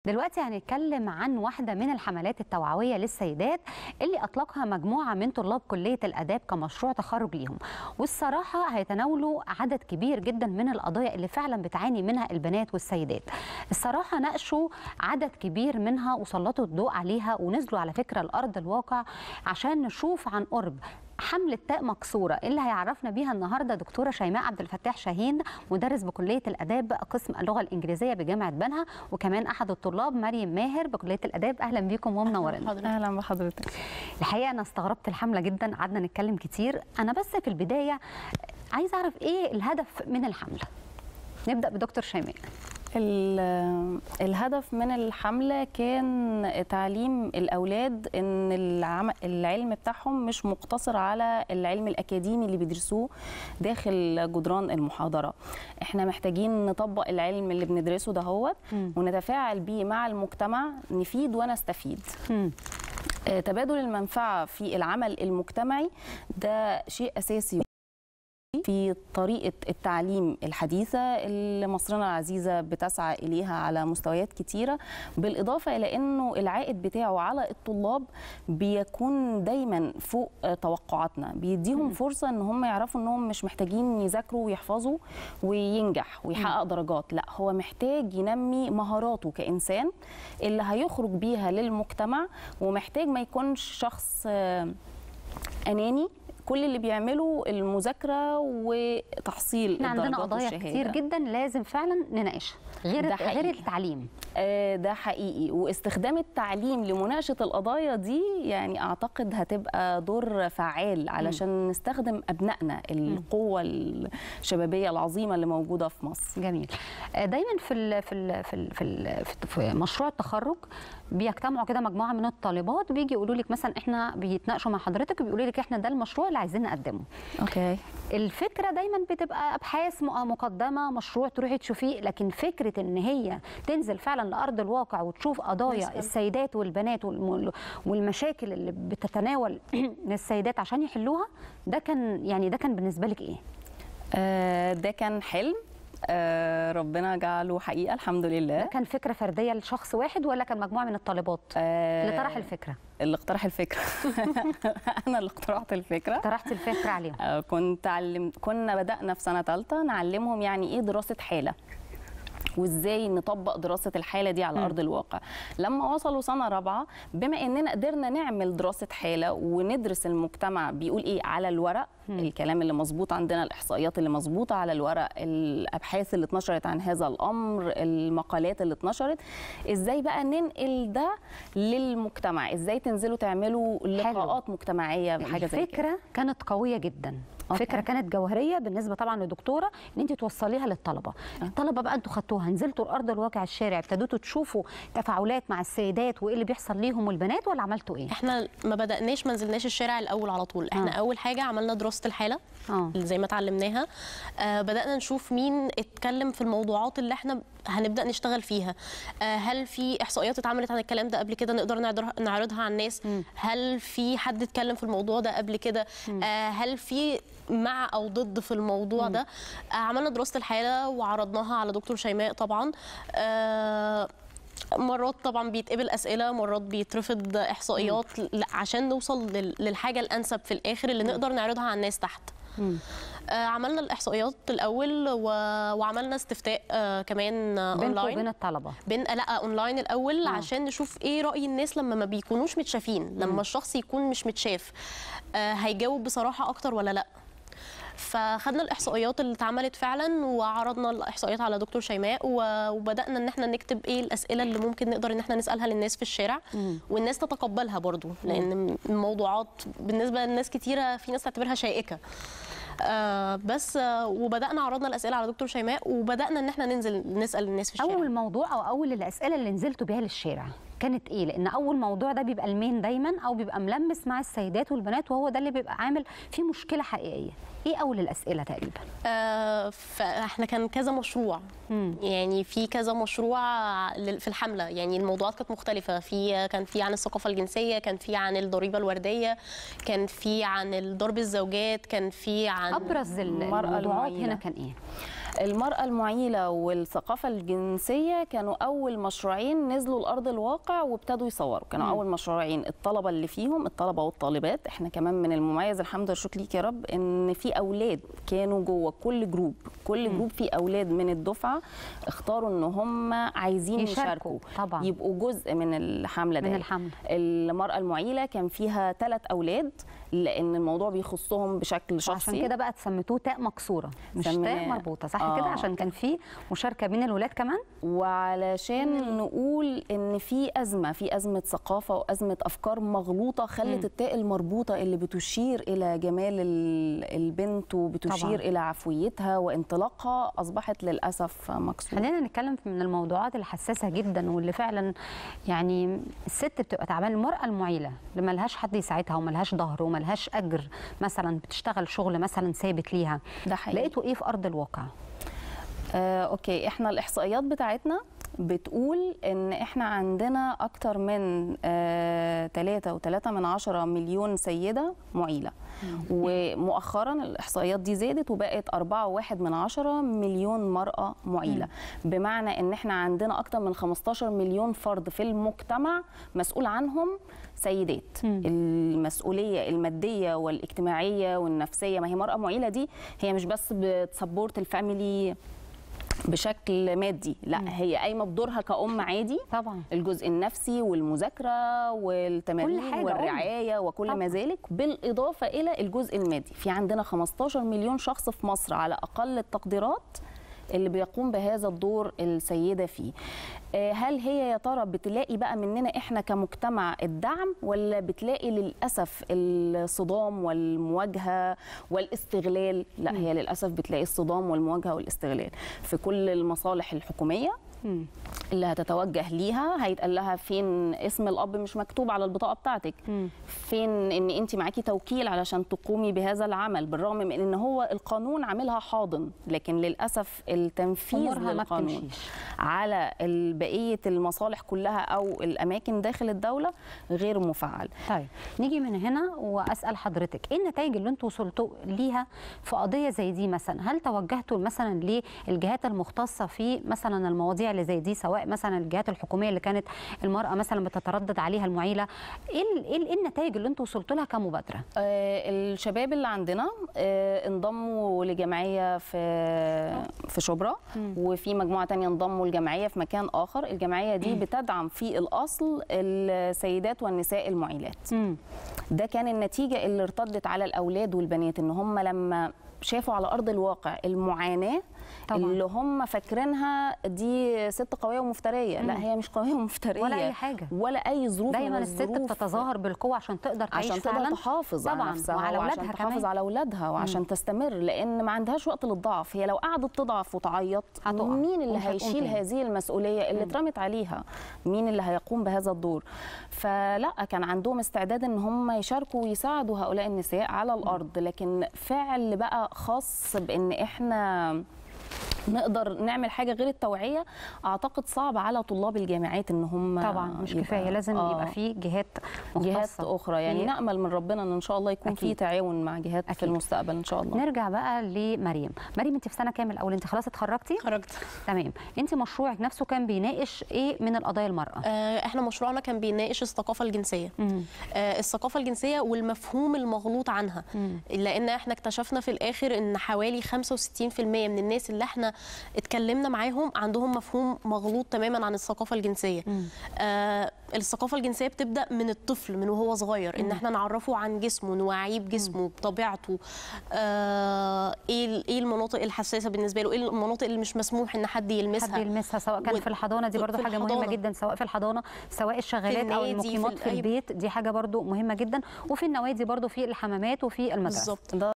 دلوقتي هنتكلم عن واحدة من الحملات التوعوية للسيدات اللي أطلقها مجموعة من طلاب كلية الآداب كمشروع تخرج ليهم والصراحة هيتناولوا عدد كبير جدا من القضايا اللي فعلا بتعاني منها البنات والسيدات الصراحة ناقشوا عدد كبير منها وسلطوا الضوء عليها ونزلوا على فكرة الأرض الواقع عشان نشوف عن قرب حملة تاء مكسورة اللي هيعرفنا بيها النهارده دكتورة شيماء عبد الفتاح شاهين مدرس بكلية الآداب قسم اللغة الإنجليزية بجامعة بنها وكمان أحد الطلاب مريم ماهر بكلية الآداب أهلا بيكم ومنورين اهلا بحضرتك الحقيقة أنا استغربت الحملة جدا قعدنا نتكلم كتير أنا بس في البداية عايزة أعرف إيه الهدف من الحملة نبدأ بدكتور شيماء ال- الهدف من الحملة كان تعليم الأولاد إن العم- العلم بتاعهم مش مقتصر على العلم الأكاديمي اللي بيدرسوه داخل جدران المحاضرة احنا محتاجين نطبق العلم اللي بندرسه دهوت مم. ونتفاعل بيه مع المجتمع نفيد ونستفيد مم. آه، تبادل المنفعة في العمل المجتمعي ده شيء أساسي في طريقة التعليم الحديثة اللي مصرنا العزيزة بتسعى إليها على مستويات كتيرة بالإضافة إلى أنه العائد بتاعه على الطلاب بيكون دايما فوق آه، توقعاتنا بيديهم فرصة أن هم يعرفوا أنهم مش محتاجين يذاكروا ويحفظوا وينجح ويحقق درجات لا هو محتاج ينمي مهاراته كإنسان اللي هيخرج بيها للمجتمع ومحتاج ما يكونش شخص آه، اناني كل اللي بيعمله المذاكره وتحصيل احنا عندنا الدرجات قضايا والشهادة. كتير جدا لازم فعلا نناقشها غير ده غير حقيقي. التعليم آه، ده حقيقي واستخدام التعليم لمناقشه القضايا دي يعني اعتقد هتبقى دور فعال علشان نستخدم ابنائنا القوه الشبابيه العظيمه اللي موجوده في مصر جميل آه، دايما في ال في ال في ال في, ال في مشروع التخرج بيجتمعوا كده مجموعه من الطالبات بيجي يقولوا لك مثلا احنا بيتناقشوا مع حضرتك وبيقولوا لك احنا ده المشروع اللي عايزين نقدمه اوكي الفكره دايما بتبقى ابحاث م- مقدمه مشروع تروحي تشوفيه لكن فكره ان هي تنزل فعلا لارض الواقع وتشوف قضايا نسأل. السيدات والبنات والم- والمشاكل اللي بتتناول السيدات عشان يحلوها ده كان يعني ده كان بالنسبه لك ايه آه، ده كان حلم آه، ربنا جعله حقيقه الحمد ده لله كان فكره فرديه لشخص واحد ولا كان مجموعه من الطالبات آه، اللي طرح الفكره اللي اقترح الفكره انا اللي اقترحت الفكره طرحت الفكره عليهم آه، كنت علم كنا بدأنا في سنة ثالثة نعلمهم يعني إيه دراسة حالة وازاي نطبق دراسه الحاله دي على ارض الواقع لما وصلوا سنه رابعه بما اننا قدرنا نعمل دراسه حاله وندرس المجتمع بيقول ايه على الورق الكلام اللي مظبوط عندنا الاحصائيات اللي مظبوطه على الورق الابحاث اللي اتنشرت عن هذا الامر المقالات اللي اتنشرت ازاي بقى ننقل ده للمجتمع ازاي تنزلوا تعملوا لقاءات مجتمعيه بحاجه زي كده الفكره كانت قويه جدا أوكي. فكره كانت جوهريه بالنسبه طبعا للدكتوره ان انت توصليها للطلبه الطلبه بقى انتوا خدتوها نزلتوا الارض الواقع الشارع ابتديتوا تشوفوا تفاعلات مع السيدات وايه اللي بيحصل ليهم والبنات ولا عملتوا ايه احنا ما بدأناش ما نزلناش الشارع الاول على طول احنا آه. آه. اول حاجه عملنا دراسه الحاله اه اللي زي ما اتعلمناها آه بدأنا نشوف مين اتكلم في الموضوعات اللي احنا هنبدأ نشتغل فيها آه هل في احصائيات اتعملت عن الكلام ده قبل كده نقدر نعرضها- نعرضها على الناس هل في حد اتكلم في الموضوع ده قبل كده آه هل في مع او ضد في الموضوع ده آه عملنا دراسه الحاله وعرضناها على دكتور شيماء طبعا آه مرات طبعا بيتقبل اسئله مرات بيترفض احصائيات ل- عشان نوصل لل- للحاجه الانسب في الاخر اللي نقدر نعرضها على الناس تحت آه عملنا الاحصائيات الاول و... وعملنا استفتاء آه كمان آه بينكم اونلاين وبين الطلبه بين لا اونلاين الاول عشان نشوف ايه راي الناس لما ما بيكونوش متشافين لما الشخص يكون مش متشاف آه هيجاوب بصراحه اكتر ولا لا فخدنا الاحصائيات اللي اتعملت فعلا وعرضنا الاحصائيات على دكتور شيماء و- وبدانا ان احنا نكتب ايه الاسئله اللي ممكن نقدر ان احنا نسالها للناس في الشارع والناس تتقبلها برضو لان الموضوعات بالنسبه لناس كتيره في ناس تعتبرها شائكه آه بس آه وبدانا عرضنا الاسئله على دكتور شيماء وبدانا ان احنا ننزل نسال الناس في الشارع اول موضوع او اول الاسئله اللي نزلتوا بيها للشارع كانت ايه لان اول موضوع ده بيبقى المين دايما او بيبقى ملمس مع السيدات والبنات وهو ده اللي بيبقى عامل فيه مشكله حقيقيه ايه اول الاسئله تقريبا آه، فاحنا كان كذا مشروع يعني في كذا مشروع لل- في الحمله يعني الموضوعات كانت مختلفه في كان في عن الثقافه الجنسيه كان في عن الضريبه الورديه كان في عن ضرب الزوجات كان في عن ابرز ال- المرأة الموضوعات المعيلة. هنا كان ايه المرأة المعيلة والثقافة الجنسية كانوا أول مشروعين نزلوا الأرض الواقع وابتدوا يصوروا كانوا مم. أول مشروعين الطلبة اللي فيهم الطلبة والطالبات احنا كمان من المميز الحمد لله شكر ليك يا رب ان في أولاد كانوا جوه كل جروب كل مم. جروب فيه أولاد من الدفعة اختاروا ان هم عايزين يشاركوا يشاركوا طبعا يبقوا جزء من الحملة من دي الحمل المرأة المعيلة كان فيها ثلاث أولاد لأن الموضوع بيخصهم بشكل شخصي وعشان كده بقى سميتوه تاء مكسوره مش تاء سميناه- مربوطه صح آه. كده عشان كان في مشاركه بين الولاد كمان وعلشان نقول ان في ازمه في ازمه ثقافه وازمه افكار مغلوطه خلت مم. التاء المربوطه اللي بتشير الى جمال ال- البنت وبتشير طبعاً. الى عفويتها وانطلاقها اصبحت للاسف مكسوره خلينا نتكلم من الموضوعات الحساسه جدا واللي فعلا يعني الست بتبقى تعبانه المراه المعيله اللي ملهاش حد يساعدها وملهاش ظهر وملهاش اجر مثلا بتشتغل شغل مثلا ثابت ليها ده حقيقي لقيتوا ايه في ارض الواقع آه، اوكي احنا الاحصائيات بتاعتنا بتقول ان احنا عندنا اكتر من آه 3 و3 من عشرة مليون سيده معيله ومؤخرا الاحصائيات دي زادت وبقت 4.1 من عشرة مليون مراه معيله بمعنى ان احنا عندنا اكتر من 15 مليون فرد في المجتمع مسؤول عنهم سيدات مم. المسؤوليه الماديه والاجتماعيه والنفسيه ما هي مراه معيله دي هي مش بس بتسبورت الفاميلي بشكل مادي لا هي قايمه بدورها كأم عادي طبعا الجزء النفسي والمذاكره كل والتمارين حاجة أم. والرعايه وكل طبعاً. ما ذلك بالاضافه الى الجزء المادي في عندنا 15 مليون شخص في مصر على اقل التقديرات اللي بيقوم بهذا الدور السيده فيه آه، هل هي يا ترى بتلاقي بقى مننا احنا كمجتمع الدعم ولا بتلاقي للاسف الصدام والمواجهه والاستغلال لا هي للاسف بتلاقي الصدام والمواجهه والاستغلال في كل المصالح الحكوميه مم. اللي هتتوجه ليها هيتقال لها فين اسم الاب مش مكتوب على البطاقه بتاعتك مم. فين ان انت معاكي توكيل علشان تقومي بهذا العمل بالرغم من ان هو القانون عاملها حاضن لكن للاسف التنفيذ امورها ما للقانون بتمشيش على ال- بقيه المصالح كلها او الاماكن داخل الدوله غير مفعل طيب نيجي من هنا واسال حضرتك ايه النتائج اللي انتوا وصلتوا ليها في قضيه زي دي مثلا هل توجهتوا مثلا للجهات المختصه في مثلا المواضيع اللي زي دي سواء مثلا الجهات الحكوميه اللي كانت المراه مثلا بتتردد عليها المعيله ايه ال- ايه ال- إيه النتائج اللي انتوا وصلتوا لها كمبادره آه، الشباب اللي عندنا آه، انضموا لجمعيه في في شبرا وفي مجموعه تانية انضموا لجمعيه في مكان اخر الجمعيه دي بتدعم في الاصل السيدات والنساء المعيلات امم ده كان النتيجه اللي ارتدت على الاولاد والبنات ان هم لما شافوا على ارض الواقع المعاناه طبعاً. اللي هم فاكرينها دي ست قويه ومفتريه لا هي مش قويه ومفتريه ولا اي حاجه ولا اي ظروف دايما من الست الظروف بتتظاهر بالقوه عشان تقدر تعيش عشان تقدر فعلا تحافظ على طبعاً، نفسها وعلى وعشان أولادها تحافظ كمان. على اولادها وعشان تستمر لان ما عندهاش وقت للضعف هي لو قعدت تضعف وتعيط هتقع مين اللي ومش هتقوم هيشيل تاني. هذه المسؤوليه اللي اترمت عليها مين اللي هيقوم بهذا الدور فلا كان عندهم استعداد ان هم يشاركوا ويساعدوا هؤلاء النساء على الارض لكن فعل بقى خاص بان احنا نقدر نعمل حاجه غير التوعيه اعتقد صعب على طلاب الجامعات ان هم طبعا مش يبقى- كفايه لازم آه. يبقى في جهات جهات مختصه اخرى يعني في- نامل من ربنا ان ان شاء الله يكون في أكيد. تعاون مع جهات في أكيد. المستقبل ان شاء الله نرجع بقى لمريم مريم انت في سنه كام الاول انت خلاص اتخرجتي خرجت تمام انت مشروعك نفسه كان بيناقش ايه من القضايا المراه آه، احنا مشروعنا كان بيناقش الثقافه الجنسيه مم. آه، الثقافه الجنسيه والمفهوم المغلوط عنها مم. لان احنا اكتشفنا في الاخر ان حوالي 65% من الناس اللي احنا اتكلمنا معاهم عندهم مفهوم مغلوط تماما عن الثقافه الجنسيه مم. آه الثقافه الجنسيه بتبدا من الطفل من وهو صغير ان احنا نعرفه عن جسمه نوعيه بجسمه بطبيعته آه ايه ال- ايه المناطق الحساسه بالنسبه له ايه المناطق اللي مش مسموح ان حد يلمسها حد يلمسها سواء كان و- في الحضانه دي في- برضو في حاجه مهمه الحضانة. جدا سواء في الحضانه سواء الشغالات او النادي، في المقيمات في ال- أي- البيت دي حاجه برضو مهمه جدا وفي النوادي برضو في الحمامات وفي المدرسه بالظبط ده